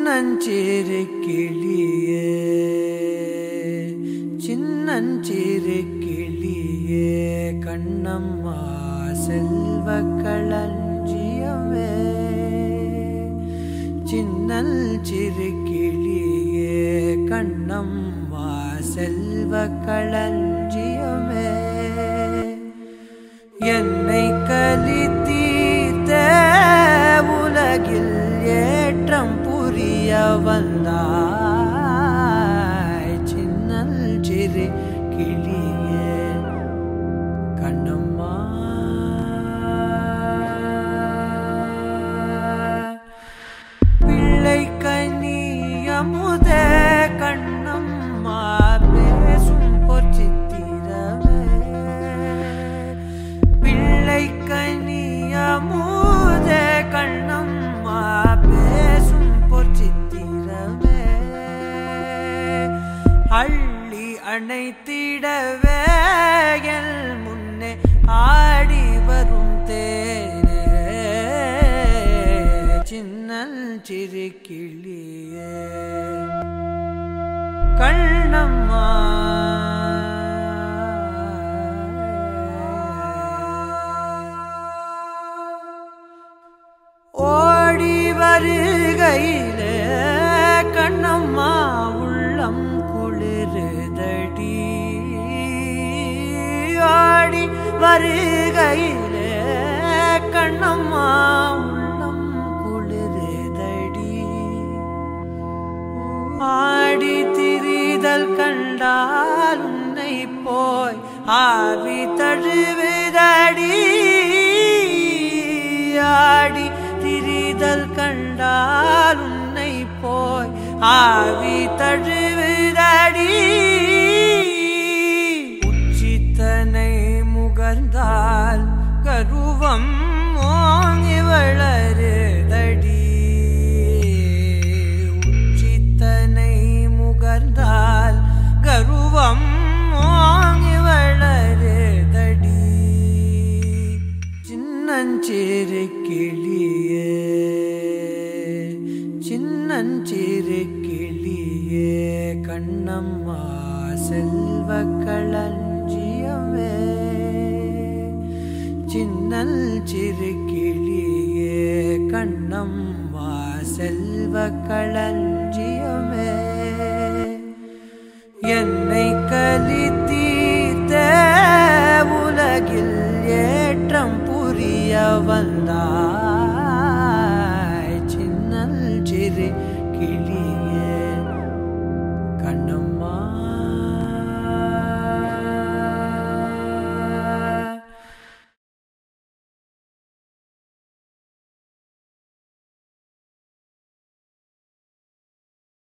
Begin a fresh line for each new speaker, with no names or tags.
சின்னஞ்சிறு கிளியே சின்னஞ்சிறு கிளியே கண்ணம்மா செல்வ களஞ்சியமே சின்னல் சிறு கிளியே கண்ணம்மா செல்வ களஞ்சியமே என்னை கலித்தீர்த்த உலகில் ஏற்றம் புரிய வந்தாய் சின்னல் சிறு கிளியே கண்ணம்மா பிள்ளை கனியமுத கண்ணம்மா பேசும் பொற்சித்திரமே பிள்ளை கனியமுத கண்ணம்மா பேசும் பொற்சித்திரமே அள்ளி அணைத்திடவே என் முன்னே ஆடி வரும் தேனே சின்னல் சிறு கிளியே கண்ணம்மா ஓடி வருகையிலே கண்ணம்மா உள்ளம் குளிருதடி ஓடி வருகையிலே கண்ணம்மா உள்ளம் குளிருதடி ஆடி திரிதல் கண்டால் உன்னை போய் ஆவி தழுவுதடி ஆடி திரிதல் கண்டால் உன்னை போய் ஆவி தழுவுதடி உச்சித்தனை முகர்ந்தால் கருவம் ஓங்கி வளருதடி உச்சித்தனை முகர்ந்தால் கருவம் ஓங்கி வளருதடி சின்னஞ்சிறு கிளியே சின்னஞ்சிறு கிளியே கண்ணம்மா செல்வ களஞ்சியமே சின்னல் சிறு கிளியே கண்ணம்மா செல்வ களஞ்சியமே என்னை கலித்தீர்த்த உலகில் ஏற்றம் புரிய வந்தாய் சின்னல் சிறு கிளியே கண்ணம்